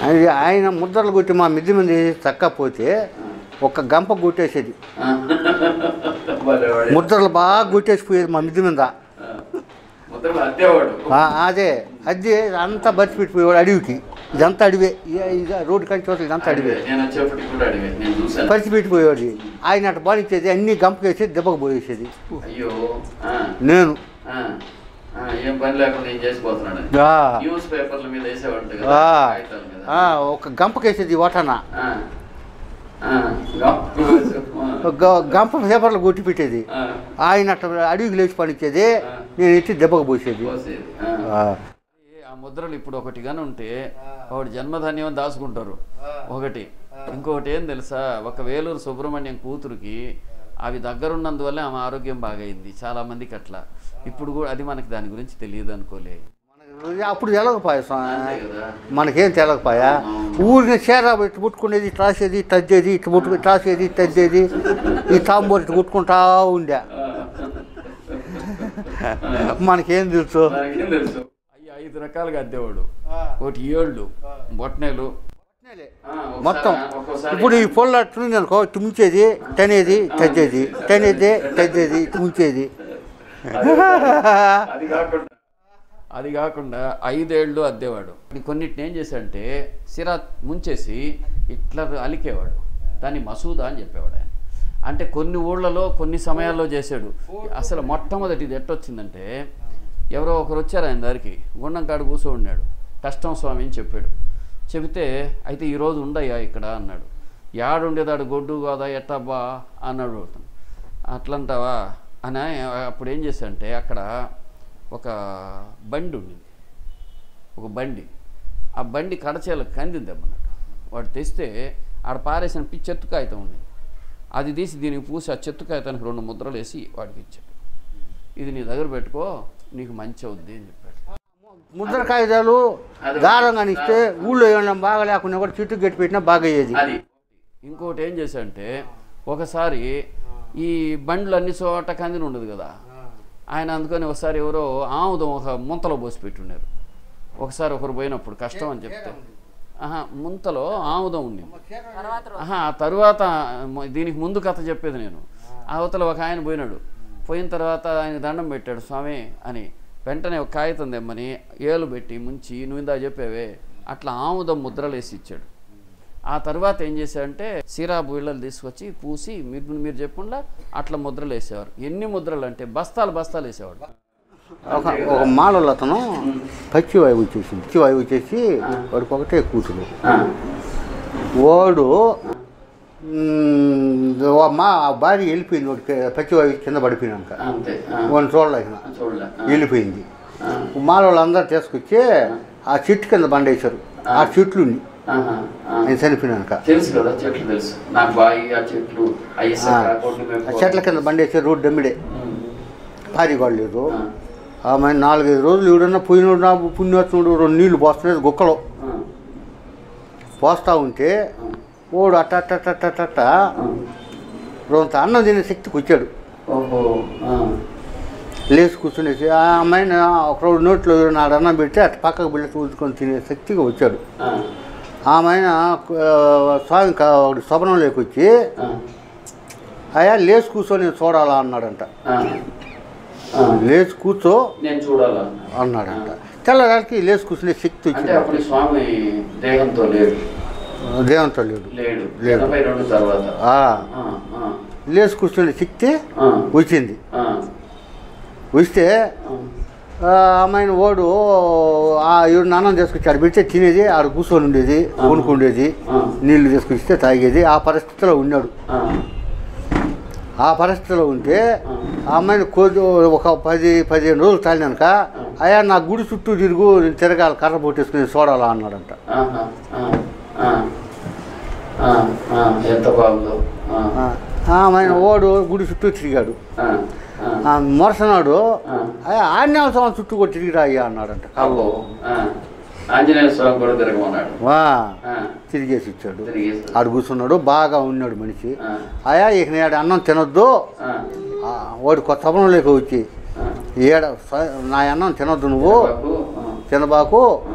ఆయన ఆయన ముద్రలు కొట్టి మా మిద్ది మీద చక్కపోతే ఒక గంప కొట్టేసేది భలేవాడే. ముద్రలు బాగా కొట్టేసిపోయేది మా మిద్ది మీద ఆ. ముద్రలు అద్దేవాడు ఆ, అదే అది అంతా బతికి పెట్టిపోయేవాడు అడవికి ఇదంతా అడివే ఇక- ఇక రోడ్డు కంచి చోట్ల ఇదంతా అడివే నేను వచ్చేప్పటికి కూడా అడిగే నేను చూశాను పరిచి పెట్టిపోయేవాడు ఆయన అటు బానిచ్చేది అన్ని గంపకేసి దెబ్బకు పోయేసేది అయ్యో ఆ, నేను ఆ, ఆ, ఏం పని లేకుండా ఏం చేసిపోతున్నాడు ఆ, న్యూస్ పేపర్ల మీద వేసేవాడు కదా ఆ, కాగితాల మీద ఆ, ఒక గంపకేసేది వాటన ఆ, ఆ, గప్పు వేసి, ఆ, గ- గంప పేపర్లు కొట్టి పెట్టేది ఆ, ఆయన అట్ట అడవికి లేచి పనిచ్చేది నేను ఎత్తి దెబ్బకు పోసేది పోసేది, ఆ. ఆ. ఆ ముద్రలు ఇప్పుడు ఒకటి కానీ ఉంటే ఒకటి జన్మధాన్యం అని దాచుకుంటారు ఒకటి ఇంకొకటి ఏం తెలుసా ఒక వేలూరు సుబ్రహ్మణ్యం కూతురుకి అవి దగ్గరున్నందువల్ల ఆమె ఆరోగ్యం బాగైంది చాలా మందికి అట్లా ఇప్పుడు కూడా అది మనకి దాని గురించి తెలియదు అనుకోలే అప్పుడు తెలగపాయ స్వామి అంతే కదా మనకేం తెలగపాయా ఊరిని చీర ఇట్టు పుట్టుకునేది ఇటు రాసేది ఇటు తద్దేది ఇటు పుట్టుకు ఇటు రాసేది ఇటు తద్దేది ఈ తాంబూరు ఇటు పుట్టుకుంటా ఉండే మనకేం తెలుసు మనకేం తెలుసు అయ్యి ఐదు రకాలుగా అద్దేవాడు ఒకటి ఏళ్ళు బొట్నేలు ఆ, ఒకసారి- మొత్తం ఒక్కోసారి- ఇప్పుడు ఈ పొల్ల అట్లుంది అనుకో ఇటు ముంచేది తనేది తద్దేది తనేది తద్దేది ఇటు ముంచేది అది కాకుండా అది కాకుండా ఐదేళ్ళు అద్దేవాడు కొన్నిటిని ఏం చేశాడంటే సిరా ముంచేసి ఇట్లా అలికేవాడు దాన్ని మసూదా అని చెప్పేవాడు ఆయన అంటే కొన్ని ఊళ్ళలో కొన్ని సమయాల్లో చేశాడు అసలు మొట్టమొదటి ఇది ఎట్టొచ్చిందంటే ఎవరో ఒకరు వచ్చారు ఆయన దగ్గరికి గుండం కాడు కూర్చో ఉన్నాడు కష్టం స్వామి అని చెప్పాడు చెబితే అయితే ఈరోజు ఉండయ్యా ఇక్కడ అన్నాడు యాడుండేదాడు గొడ్డు కాదా ఎట్టబ్బా అన్నాడు అతను అట్లంటావా అని అప్పుడు ఏం చేశాడంటే అక్కడ ఒక బండి ఉండింది ఒక బండి ఆ బండి కడచేలకు కందిందమ్మన్నాడు వాడు తెస్తే ఆడ పారేసిన పిచ్చి చెత్త కాగితం ఉంది అది తీసి దీనికి పూసి ఆ చెత్త కాగితానికి రెండు ముద్రలు వేసి వాడికి ఇచ్చాడు ఇది నీ దగ్గర పెట్టుకో నీకు మంచి అవుద్ది అని చెప్పాడు ముద్ర కాగితాలు దారంగా ఇస్తే ఊళ్ళో ఏమన్నా బాగా లేకుండా కూడా చుట్టూ గట్టి పెట్టినా బాగా అయ్యేది అది ఇంకోటి ఏం చేశాడంటే ఒకసారి ఈ బండ్లు అన్ని చోట కందిన ఉండదు కదా ఆయన అందుకని ఒకసారి ఎవరో ఆముదం ఒక ముంతలో పోసి పెట్టున్నారు ఒకసారి ఒకరు పోయినప్పుడు కష్టం అని చెప్తే ఆహా ముంతలో ఆముదం ఉంది ఆహా ఆ తరువాత మ- దీనికి ముందు కథ చెప్పేది నేను అవతల ఒక ఆయన పోయినాడు పోయిన తర్వాత ఆయన దండం పెట్టాడు స్వామి అని వెంటనే ఒక కాగితం తెమ్మని ఏలు పెట్టి ముంచి నువ్వు ఇందా చెప్పేవే అట్లా ఆముదం ముద్రలు వేసి ఇచ్చాడు ఆ తర్వాత ఏం చేశాడంటే సిరాబు ఇళ్ళలు తీసుకొచ్చి పూసి మీరు మీరు చెప్పకుండా అట్లా ముద్రలు వేసేవారు ఎన్ని ముద్రలు అంటే బస్తాలు బస్తాలు వేసేవాడు ఒక ఒక మాలలో అతను పచ్చి వాయువు వచ్చేసింది పచ్చి వాయువు వచ్చేసి వాడికి ఒకటే కూతురు వాడు మ్, వా- మా భార్య వెళ్ళిపోయింది వాడికి పచ్చి వాయువు కింద పడిపోయినాక అంతే వాడిని చూడలేక చూడలే వెళ్ళిపోయింది మాల వాళ్ళందరూ తీసుకొచ్చి ఆ చెట్టు కింద బండేశారు ఆ చెట్లు ఆయన చనిపోయినాక తెలుసు కదా చెట్లు తెలుసు నాకు బాయి ఆ చెట్లు అయ్యి ఆ ఆ చెట్ల కింద బండేసి రోడ్డు దమ్మిడే పారిగాడు లేదు ఆమె నాలుగైదు రోజులు ఎవడన్నా పోయినోడు నా పుణ్యోత్సవుడు రెండు నీళ్లు పోస్తున్నది గుక్కలో పోస్తా ఉంటే ఓడు అట్ట అట్ట అట్ట అట్ట అట్ట రొంత అన్నం తినే శక్తికి వచ్చాడు ఓహో ఆ. లేచి కూర్చునేసి ఆ అమ్మాయిని ఒక రోజు నోట్లో నాడు అన్నం పెడితే అటు పక్కకు బిళ్ళ చూసుకొని తినే శక్తిగా వచ్చాడు ఆ. ఆమె ఆయన స్వామి కా- ఒకటి స్వప్నంలోకి వచ్చి ఆ. అయ్యా లేచి కూర్చొని నేను చూడాలా అన్నాడంట ఆ. ఆ. లేచి కూర్చో నేను చూడాలా అన్నాడంట తెల్లదానికి లేచి కూర్చునే శక్తి అంటే వచ్చింది అప్పుడు స్వామి దేహంతో లేడు దేవంతో లేడు లేడు లేడు. ఎనభై రెండు తర్వాత ఆ, ఆ, ఆ, లేచి కూర్చునే శక్తి ఆ, వచ్చింది ఆ, వస్తే ఆ, అమ్మాయిని ఓడు ఆ ఎవరు అన్నం తీసుకొచ్చి ఆడ పెడితే తినేది ఆడ కూర్చొని ఉండేది కొనుక్కుండేది ఆ. నీళ్లు తీసుకొస్తే తాగేది ఆ పరిస్థితిలో ఉన్నాడు ఆ, ఆ పరిస్థితిలో ఉంటే ఆ అమ్మాయిని కొద్ది ఒక పది పదిహేను రోజులు తాలినాక అయ్యా నా గుడి చుట్టూ తిరుగు నేను తిరగాలి కర్ర పొట్టేసుకుని చూడాలా అన్నాడంట ఆహా, ఆ, ఆ, ఆ, ఆ, ఎంత బాగుందో ఆ, ఆ, ఆ అమ్మాయిని ఓడు గుడి చుట్టూ తిరిగాడు ఆ, ఆ. ఆ మొరసనాడు ఆ. అయ్యా ఆంజనేయ స్వామి చుట్టూ కూడా తిరిగిరా అయ్యా అన్నాడంట అబ్బో, కల్లో ఆ. ఆంజనేయ స్వామి కూడా తిరగమన్నాడు వా ఆ, తిరిగేసి ఇచ్చాడు తిరిగేసి ఆడు కూర్చున్నాడు బాగా ఉన్నాడు మనిషి ఆ, అయ్యా ఇక నేడు అన్నం తినొద్దు ఆ, ఆ, వాడు కొత్త తపనంలోకి వచ్చి ఆ. ఏడ స- నా అన్నం తినొద్దు నువ్వు బాబు, ఆ, తినబాకు ఆ.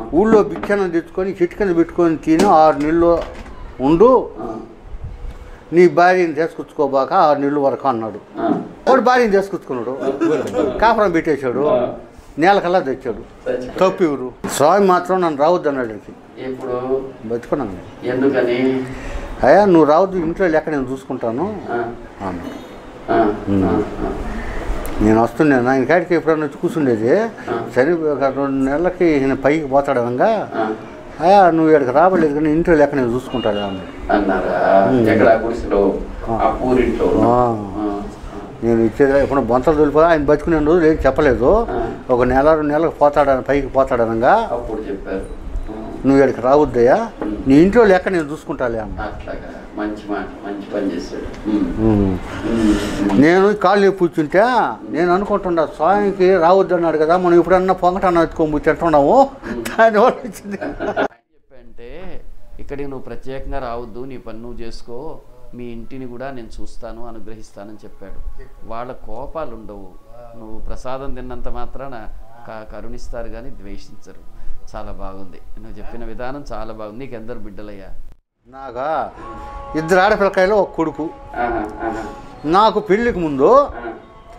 ఊళ్ళో బిచ్చనం తెచ్చుకొని చెట్టు కింద పెట్టుకొని తిని ఆరు నెలలు ఉండు ఆ, నీ భార్యని తీసుకొచ్చుకోబాక ఆరు నెలల వరకు అన్నాడు ఆ. వాడు భార్యని తీసుకొచ్చుకున్నాడు కాపురం పెట్టేశాడు నేలకల్లా తెచ్చాడు సరే. తప్పు ఎవరు స్వామి మాత్రం నన్ను రావద్దు అన్నాడు ఆయనకి. ఇప్పుడు బతుకున్నాను నేను. ఎందుకని అయ్యా నువ్వు రావద్దు ఇంట్లో లెక్క నేను చూసుకుంటాను ఆ, అన్నాడు ఆ, ఆ, ఆ. నేను వస్తున్నాను ఆయన కాడికి ఎప్పుడన్నా వచ్చి కూర్చుండేది సరే ఒక రెండు నెలలకి ఈయన పైకి పోతాడు అనగా ఆ, అయ్యా నువ్వు ఇక్కడికి రాబలేదు కానీ ఇంట్లో లెక్క నేను చూసుకుంటాడు అన్నాడు అన్నారా ఎక్కడ గుడిసెలో ఆ పూరింట్లో ఆ. ఆ, నేను ఇచ్చేది ఎప్పుడు బొంతలు తొలిపో ఆయన బతుకునే రోజులు ఏం చెప్పలేదు ఆ. ఒక నెల రెండు నెలలకు పోతాడని పైకి పోతాడనగా అప్పుడు చెప్పారు ఆ, నువ్వు ఇక్కడికి రావద్దయ్యా నీ ఇంట్లో లెక్క నేను చూసుకుంటాలే అన్న అట్లాగా మంచి మాట మంచి పని చేశాడు ఉమ్, ఉమ్. ఉమ్, నేను ఈ కాళ్ళు నొప్పి కూర్చుంటే నేను అనుకుంటున్నా స్వామికి రావద్దు అన్నాడు కదా మనం ఎప్పుడన్నా పొంగటన్న ఎత్తుకొని తింటున్నాము దానివల్ల వచ్చింది చెప్పంటే ఇక్కడికి నువ్వు ప్రత్యేకంగా రావద్దు నీ పని నువ్వు చేసుకో మీ ఇంటిని కూడా నేను చూస్తాను అనుగ్రహిస్తానని చెప్పాడు వాళ్ళ కోపాలు ఉండవు నువ్వు ప్రసాదం తిన్నంత మాత్రాన క- కరుణిస్తారు కానీ ద్వేషించరు చాలా బాగుంది నువ్వు చెప్పిన విధానం చాలా బాగుంది నీకు ఎందరు బిడ్డలయ్యా నాగా ఇద్దరు ఆడపిల్లకాయలు ఒక కొడుకు ఆహా, ఆహా, నాకు పెళ్ళికి ముందు ఆహా.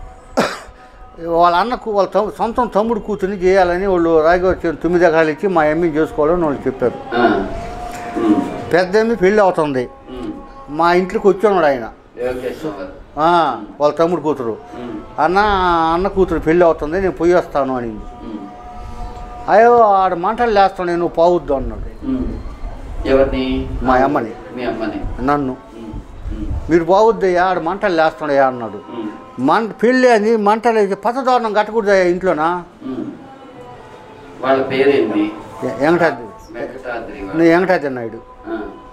వాళ్ళ అన్నకు వాళ్ళ తమ్ము సొంతం తమ్ముడు కూతుర్ని చేయాలని వాళ్ళు రాయగొచ్చిన తొమ్మిది ఎకరాలు ఇచ్చి మా ఎమ్మిని చేసుకోవాలని వాళ్ళు చెప్పారు ఆ, ఉమ్, పెద్ద ఎమ్మి పెళ్ళి అవుతుంది ఉమ్. మా ఇంట్లోకి వచ్చాడు ఆయన యోగేశ్వర్ గారు. ఆ, వాళ్ళ తమ్ముడు కూతురు ఉమ్, అన్న అన్న కూతురు పెళ్ళి అవుతుంది నేను పోయి వస్తాను అని ఉమ్, అయ్యో ఆడ మంటలు లేస్తాను నేను పోవద్దు అన్నాడు ఉమ్. ఎవరిని మా అమ్మని. మీ అమ్మని నన్ను ఉమ్, ఉమ్, మీరు పోవద్దయ్యా ఆడ మంటలు లేస్తున్నాయా అన్నాడు ఉమ్, మంట పెళ్ళి అని మంటలు వేసి పచ్చదోరణం కట్టకూడదయ్యా ఇంట్లోనా ఉమ్. వాళ్ళ పేరేంటి ఎ- వెంకటాద్రి వెంకటాద్రి వాళ్ళ. నేను వెంకటాద్రి నాయుడు ఆ.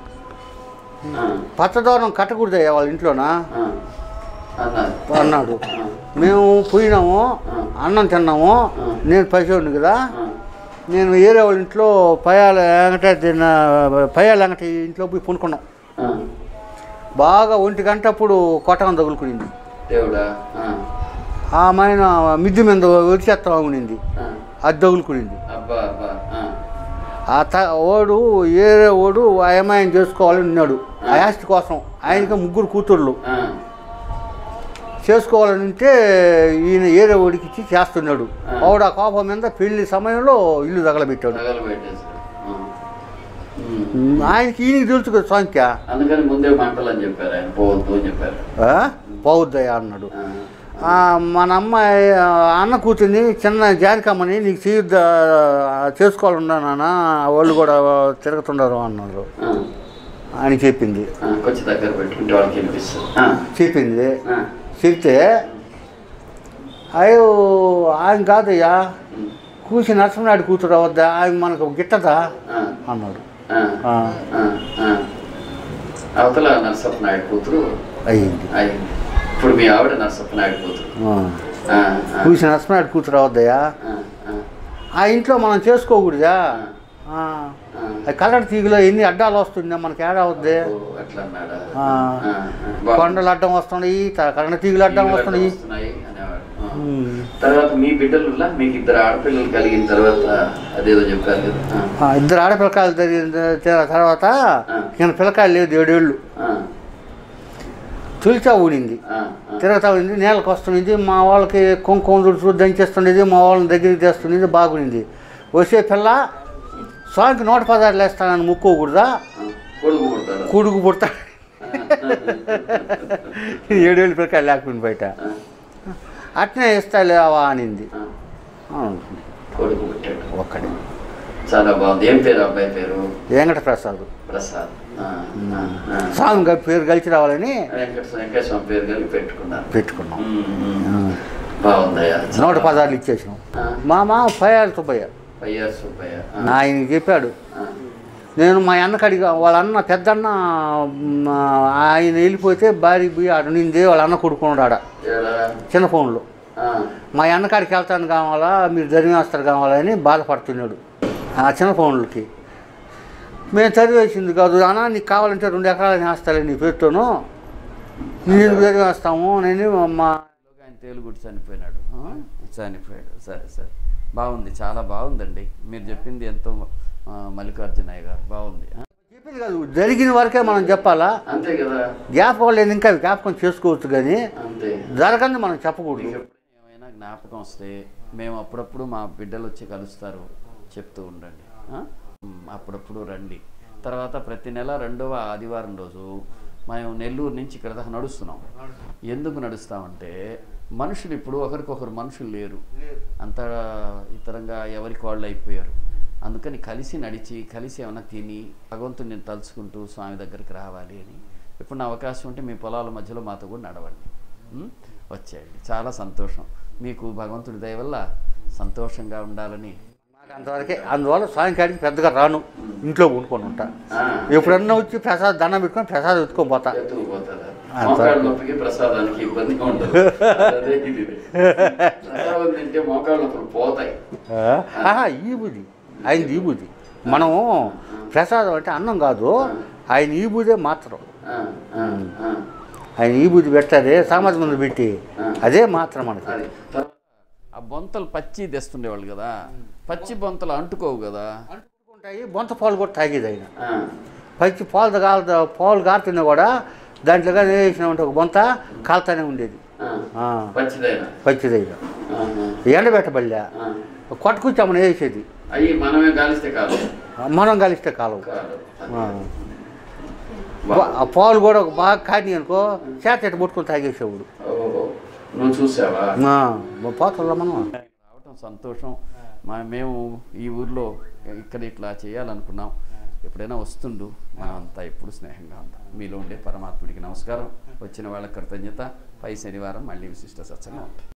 ఆ, పచ్చదోరణం కట్టకూడదయ్యా వాళ్ళ ఇంట్లోనా ఆ. అన్నారు అన్నాడు ఆ, మేము పోయినాము అన్నం తిన్నాము నేను పసివాడిని కదా ఆ, నేను ఏరే వాళ్ళ ఇంట్లో పయాల వెంకటాద్రి నా- పయాల వెంకట ఇంట్లో పోయి పునుకున్నాం ఆ. బాగా ఒంటి గంట అప్పుడు కొట్టం తగులుకునింది దేవుడా ఆ, ఆ అమ్మాయిన మిద్ది మీద వచ్చేస్తా ఉనింది ఆ. అది తగులుకునింది అబ్బా అబ్బా ఆ, ఆ త ఓడు ఏరే ఓడు ఆ అమ్మాయిని చేసుకోవాలని ఉన్నాడు ఆ ఆస్తి కోసం ఆయనకి ముగ్గురు కూతుర్లు ఆ. చేసుకోవాలని ఉంటే ఈయన ఏరే ఓడికి ఇచ్చి చేస్తున్నాడు ఆవిడ ఆ కోపం మీద పెళ్లి సమయంలో ఇల్లు తగలబెట్టాడు తగలబెట్టేశారు ఆ. ఉమ్. ఆయనకి ఈయనకి తెలుసు కదా సంఖ్య అందుకని ముందే మంటలు అని చెప్పారు ఆయన పోవద్దు అని చెప్పారు పోవద్దయ్యా అన్నాడు ఆ. ఆ, మన అమ్మాయి ఆ, అన్న కూతుర్ని చిన్న జానికమ్మని నీకు చేయొద్దా చేసుకోవాలన్నా నాన్న వాళ్ళు కూడా తిరుగుతుండరు అన్నారు ఆ. అని చెప్పింది ఆ, కొంచెం దగ్గర పెట్టుకుంటే వాళ్ళకి వినిపిస్తుంది ఆ. చెప్పింది ఆ. చెప్తే అయ్యో ఆయన కాదయ్యా ఉమ్. కూసి నరసింహనాయుడు కూతురు అవద్దా ఆయన మనకు గిట్టదా ఆ. అన్నాడు ఆ. ఆ, ఆ. ఆ. అవతల నరసప్ప నాయుడు కూతురు అయ్యింది అయింది ఇప్పుడు మీ ఆవిడ నరసప్ప నాయుడు కూతురు ఆ. ఆ, ఆ, కూసి నరసింహనాయుడు కూతురు అవద్దయ్యా ఆ, ఆ, ఆ ఇంట్లో మనం చేసుకోకూడదా ఆ. ఆ. ఆ కలర్ తీగలో ఎన్ని అడ్డాలు వస్తుందా మనకి ఏడా అవుద్ది ఓ, అట్లా అన్నాడా ఆ. ఆ, ఆ. కొండలు అడ్డం వస్తున్నాయి త- కరెంట్ తీగలు అడ్డం తీగలు వస్తున్నాయి వస్తున్నాయి అనేవాడు ఆ. ఉమ్. తర్వాత మీ బిడ్డలు మీకు ఇద్దరు ఆడపిల్లలు కలిగిన తర్వాత అదేదో చెప్పారు కదా ఆ. ఆ, ఇద్దరు ఆడపిల్లకాయలు జరిగిన త- తర్వాత ఆ. ఈయన పిల్లకాయలు లేదు ఏడేళ్ళు ఆ, తులిచా ఊడింది ఆ, ఆ. తిరుగుతా ఉంది నేలకు వస్తున్నది మా వాళ్ళకి కుంకుమ దుడుచు దంచేస్తున్నది మా వాళ్ళని దగ్గరికి తెస్తున్నది బాగుంది వచ్చే పిల్ల స్వామికి నూట పదార్లు వేస్తానని ముక్కోకూడదా ఆ. కొడుకు పుడతాడు కుడుకు పుడతా ఏడేళ్ళు పిల్లకాయలు లేకపోయింది బయట ఆ, అట్నే ఇస్తాలేవా అనింది ఆ. అవును, కొడుకు పుట్టాడు ఒక్కడే చాలా బాగుంది ఏం పేరు అబ్బాయి పేరు వెంకట ప్రసాద్ ప్రసాద్ ఆ, ఆ, ఆ. స్వామి గారి పేరు కలిసి రావాలని వెంకట వెంకటేశ్వర పేరు కలిపి పెట్టుకున్నారు పెట్టుకున్నాం ఉమ్, ఉమ్. బాగుందయ్యా నూట పదార్లు ఇచ్చేసినాం ఆ. మా మామ పయ్యాలి సుబ్బయ్య పయ్యారు సుబ్బయ్య ఆ, ఆయనకి చెప్పాడు ఆ, నేను మా అన్నకడిగి వాళ్ళ అన్న పెద్దన్న మ్, ఆయన వెళ్ళిపోతే భార్య పోయి ఆడ నింది వాళ్ళ అన్న కొడుకున్నాడు ఆడ ఏడా? చిన్న ఫోన్లో ఆ, మా అన్నకాడికి వెళ్తాను కావాలా మీరు ధర్మేస్తారు కావాలని బాధపడుతున్నాడు ఆ చిన్న ఫోన్లకి మేము చదివేసింది కాదు అన్న నీకు కావాలంటే రెండు ఎకరాలు వేస్తాలే నీ పేరుతోను నేను చదివేస్తాము నేను మా ఆయన తేలుగుడి చనిపోయినాడు ఆ? చనిపోయాడు సరే సరే బాగుంది చాలా బాగుందండి మీరు చెప్పింది ఎంతో ఆ, మల్లికార్జునయ్య గారు బాగుంది ఆ? చెప్పింది కాదు జరిగిన వరకే మనం చెప్పాలా అంతే కదా జ్ఞాపకం లేదు ఇంకా జ్ఞాపకం చేసుకోవచ్చు కానీ అంతే జరగంది మనం చెప్పకూడదు ఏమైనా జ్ఞాపకం వస్తే మేము అప్పుడప్పుడు మా బిడ్డలు వచ్చి కలుస్తారు చెప్తూ ఉండండి ఆ? మ్, అప్పుడప్పుడు రండి తర్వాత ప్రతి నెల రెండవ ఆదివారం రోజు మేము నెల్లూరు నుంచి ఇక్కడ దాకా నడుస్తున్నాం ఎందుకు నడుస్తామంటే మనుషులు ఇప్పుడు ఒకరికొకరు మనుషులు లేరు అంతా ఇతరంగా ఎవరికి వాళ్ళు అయిపోయారు అందుకని కలిసి నడిచి కలిసి ఏమైనా తిని భగవంతుని నేను తలుచుకుంటూ స్వామి దగ్గరికి రావాలి అని ఇప్పుడు నా అవకాశం ఉంటే మీ పొలాల మధ్యలో మాతో కూడా నడవండి ఉం? వచ్చేయండి చాలా సంతోషం మీకు భగవంతుడి దయ వల్ల సంతోషంగా ఉండాలని నాకు అంతవరకే అందువల్ల సాయంకాలం పెద్దగా రాను ఇంట్లో వండుకొని ఉంటా ఎప్పుడన్నా వచ్చి ప్రసాద్ దండం పెట్టుకొని ప్రసాదం ఎత్తుకొని పోతా అంత. మోకాళ్ళ నొప్పికి ప్రసాదానికి ఇబ్బందిగా ఉండదు అదే ఇది. ప్రసాదం తింటే మోకాళ్ళ నొప్పులు పోతాయి ఆహా ఈ బుద్ధి ఆయన ఈ బుద్ధి మనం ప్రసాదం అంటే అన్నం కాదు ఆయన ఈ బుద్ధే మాత్రం ఆ, ఆ, ఆ. ఆయన ఈ బుద్ధి పెట్టారే సమాజం ముందు పెట్టి అదే మాత్రం మనకి అది తర్వాత ఆ బొంతలు పచ్చి తెస్తుండేవాళ్ళు కదా పచ్చి బొంతలు అంటుకోవు కదా అంటుకుంటాయి బొంత పాలు కూడా తాగేది ఆయన ఆ, పచ్చి పాలు కాల పాలు కారుతున్నా కూడా దాంట్లో కానీ వేసినామంటే ఒక బొంత కాలుతానే ఉండేది ఆ. ఆ, పచ్చిదైనా పచ్చిదైనా ఆహా. ఎండబెట్టబల్లా ఆ. కొట్టుకొచ్చామని వేసేది అయ్యి మనమే కాలిస్తే కాదు మనం కలిస్తే కాలం కాదు ఆ. ఆ పాలు కూడా ఒక బాగా కాని అనుకో చేత ఇట్ట పట్టుకొని తాగేసేవాడు ఓహో నువ్వు చూసావా పోతుందా మనం రావటం సంతోషం మా మేము ఈ ఊర్లో ఇక్కడ ఇట్లా చేయాలనుకున్నాం ఎప్పుడైనా వస్తుండు మనం అంతా ఎప్పుడు స్నేహంగా ఉంటాం మీలో ఉండే పరమాత్ముడికి నమస్కారం వచ్చిన వాళ్ళ కృతజ్ఞత పై శనివారం మళ్ళీ విశిష్ట సత్సంగా ఉంటాం